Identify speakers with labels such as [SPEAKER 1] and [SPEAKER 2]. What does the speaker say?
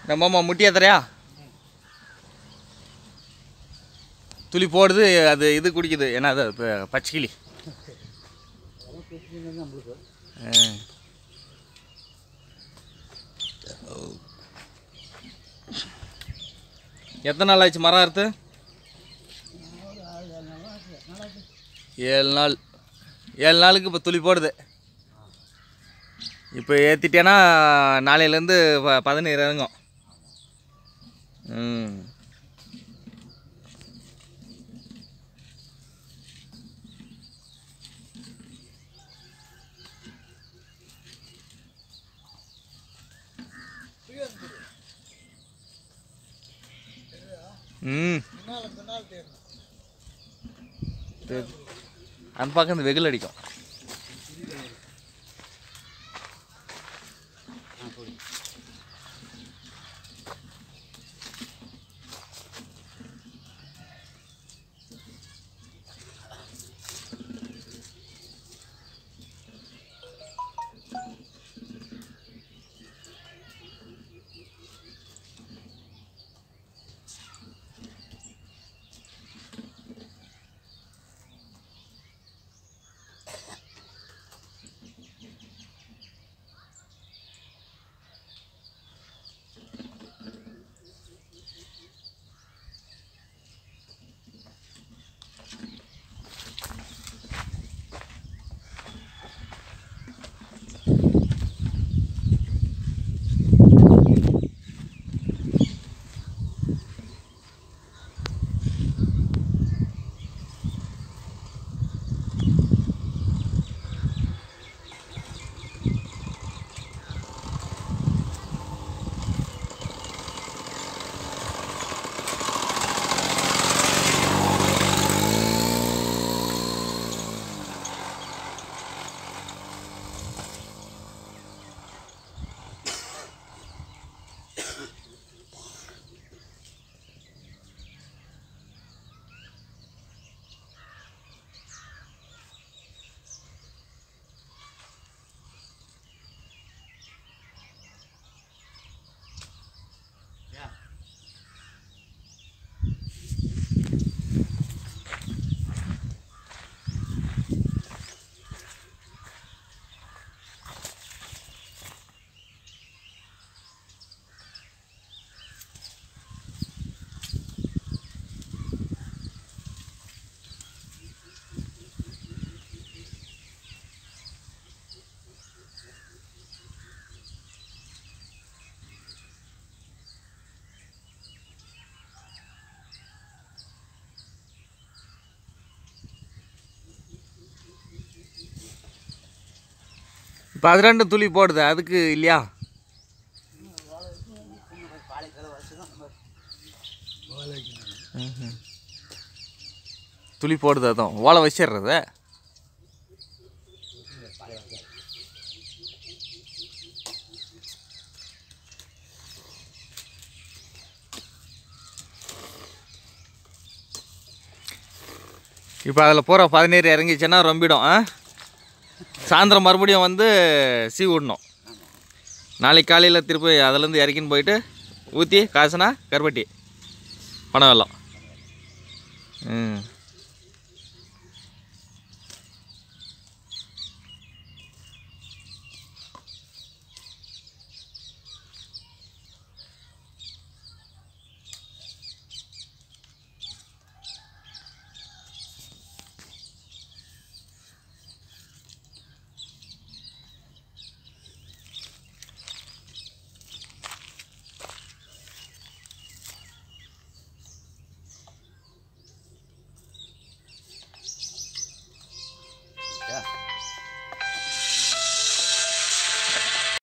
[SPEAKER 1] நம்ம முட்டியா தரையா துளி போடுது அது இது குடிக்குது ஏன்னா அது இப்போ பச்சை கிளி
[SPEAKER 2] நம்மளுக்கு
[SPEAKER 1] ஆ. எத்தனை நாள் ஆச்சு மரம் அறுத்து ஏழு நாள் ஏழு நாளுக்கு இப்போ துளி போடுது இப்போ ஏற்றிட்டேன்னா நாளையிலேருந்து ப பதினேழு இறங்கும் ம் ம் தெரி- அந்த பக்கம் இந்த வெயில் அடிக்கும் இப்போ அது ரெண்டும் துளி போடுது அதுக்கு இல்லையா ம்ஹும். துளி போடுது அதுவும் ஓலை வச்சிடுறது இப்போ அதில் பூரா பதினேறு இறங்கிச்சுன்னா ரொம்பிடும் ஆ சாயந்தரம் மறுபடியும் வந்து சீ விடணும் நாளைக்கு காலையில் திருப்பி அதுலேருந்து இறக்கின்னு போயிட்டு ஊற்றி காசுனா கருப்பட்டி பணம் வெள்ளம் ம்